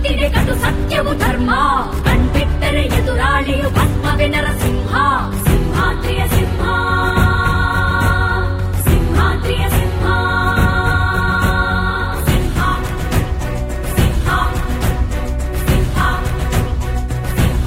ಅಚ್ಚೊತ್ತಿದೆ ಕಟು ಸತ್ಯವು ಧರ್ಮ ಕಣ್ಬಿಟ್ಟರೆ ಎದುರಾಳಿಯು ಭಸ್ಮವೆ ನರಸಿಂಹ ಸಿಂಹಾದ್ರಿಯ ಸಿಂಹ ಸಿಂಹಾದ್ರಿಯ ಸಿಂಹ ಸಿಂಹ ಸಿಂಹ ಸಿಂಹ ಸಿಂಹ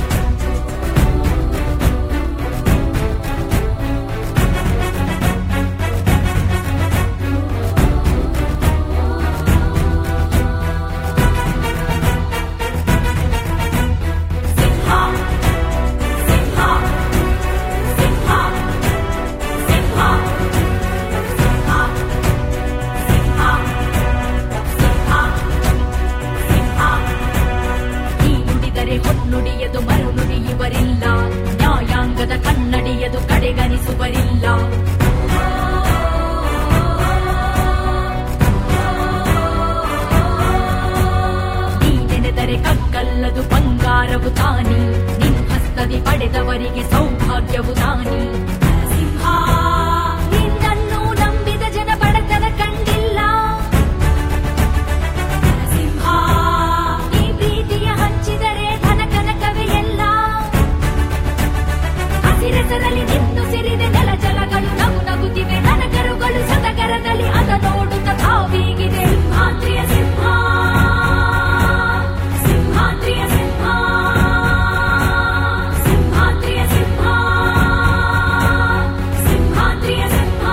ಸಿಂಹ ಸಿಂಹ ಸಿಂಹ ಸಿಂಹ ಸಿಂಹ ಸಿಂಹ ಸಿಂಹ ಸಿಂಹ ಈ ನುಡಿದರೆ ಹೊನ್ನುಡಿಯದು ಮರುನುಡಿಯುವರಿಲ್ಲ ನ್ಯಾಯಾಂಗದ ಕನ್ನಡಿಯದು ಕಡೆಗಣಿಸುವರಿಲ್ಲ ನೀನೆನೆದರೆ ಕಗ್ಗಲ್ಲದು ಬಂಗಾರವು ತಾನಿ ನಿನ್ ಹಸ್ತದಿ ಪಡೆದವರಿಗೆ ಸೌಭಾಗ್ಯವು ತಾನಿ ನರಸಿಂಹ ನಿನ್ನನ್ನು ನಂಬಿದ ಜನ ಬಡತನ ಕಂಡಿಲ್ಲ ನರಸಿಂಹ ಈ ಪ್ರೀತಿಯ ಹಂಚಿದರೆ ಧನ ಕನಕವೇ ಎಲ್ಲ ಹಸಿರೆಸರಲ್ಲಿ ನಿಂತು ಸಿರಿದೆ ನೆಲ ಜಲಗಳು ನಗು ನಗುತ್ತಿವೆ ನನಗರುಗಳು ಸದಗರದಲ್ಲಿ ಅದ ನೋಡುತ್ತ ಕಾವೀಗಿದೆ ಸಿಂಹಾದ್ರಿಯ ಸಿಂಹ ಸಿಂಹಾದ್ರಿಯ ಸಿಂಹ ಸಿಂಹಾದ್ರಿಯ ಸಿಂಹ ಸಿಂಹಾದ್ರಿಯ ಸಿಂಹ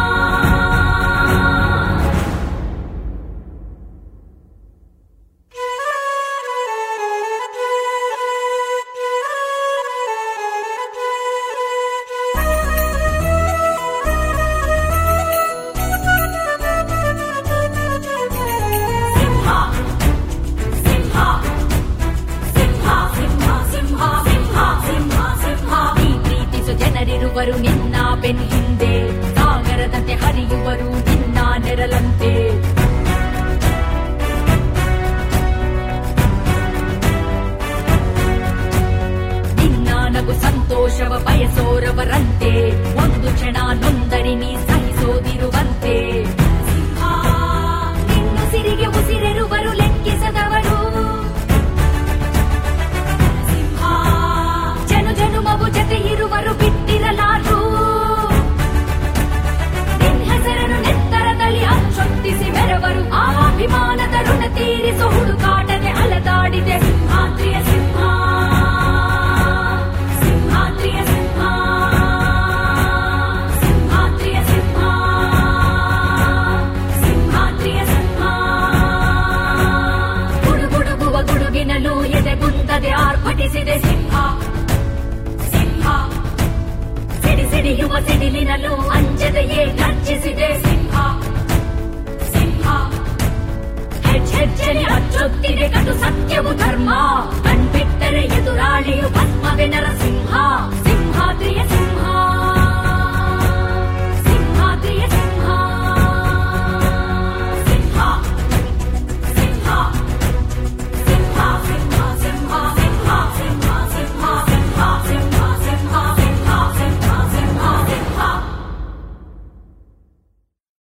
ಸಿಂಹ ಸಿಂಹ ಸಿಂಹ ಸಿಂಹ ಸಿಂಹ ಸಿಂಹ ಸಿಂಹ ಸಿಂಹ ನೀ ಪ್ರೀತಿಸು ಜನರಿರುವರು ನಿನ್ನ ಬೆನ್ ಹಿಂದೆ ಸಾಗರದಂತೆ ಹರಿಯುವರು ನಿನ್ನ ನೆರಳಂತೆ ನಿನ್ನ ನಗು ಸಂತೋಷವ ಬಯಸೋರವರಂತೆ ಒಂದು ಕ್ಷಣ ನೊಂದರಿ ನೀ ಸಹಿಸೋದಿರುವಂತೆ ಸಿಂಹ ನಿನ್ನು ಸಿರಿಗೆ ಉಸಿರೆರುವರು ಲೆಕ್ಕಿಸದವರು ಸಿಂಹ ಜನು ಜನುಮವು ಜತೆ ಇರುವರು ಬಿಟ್ಟಿರಲಾರು ನಿನ್ ಹೆಸರನ್ನು ನೆತ್ತರದಲ್ಲಿ ಅಚ್ಚೊತ್ತಿಸಿ ಮೆರವರು ಆ ಅಭಿಮಾನದ ಋಣ ತೀರಿಸು ಹುಡುಕಾಟದೆ ಅಲದಾಡಿದೆ ಸಿಂಹಾದ್ರಿಯ ಸಿಂಹ ಸಿಂಹಾದ್ರಿಯ ಸಿಂಹ ಸಿಂಹಾದ್ರಿಯ ಸಿಂಹ ಸಿಂಹಾದ್ರಿಯ ಸಿಂಹ ಗುಡುಗುಡುಗುವ ಗುಡುಗಿನಲ್ಲೂ ಎದೆಗುಂದದೆ ಆರ್ಭಟಿಸಿದೆ ಸಿಂಹ ಸಿಂಹ ಸಿಡಿ ಸಿಡಿಯುವ ಸಿಡಿಲಿನಲ್ಲೂ ಅಂಜದೆಯೇ ಗರ್ಜಿಸಿದೆ ಸಿಂಹ ಸಿಂಹ ಹೆಜ್ಜೆಜ್ಜೆಲಿ ಅಚ್ಚೊತ್ತಿದೆ ಕಟು ಸತ್ಯವು ಧರ್ಮ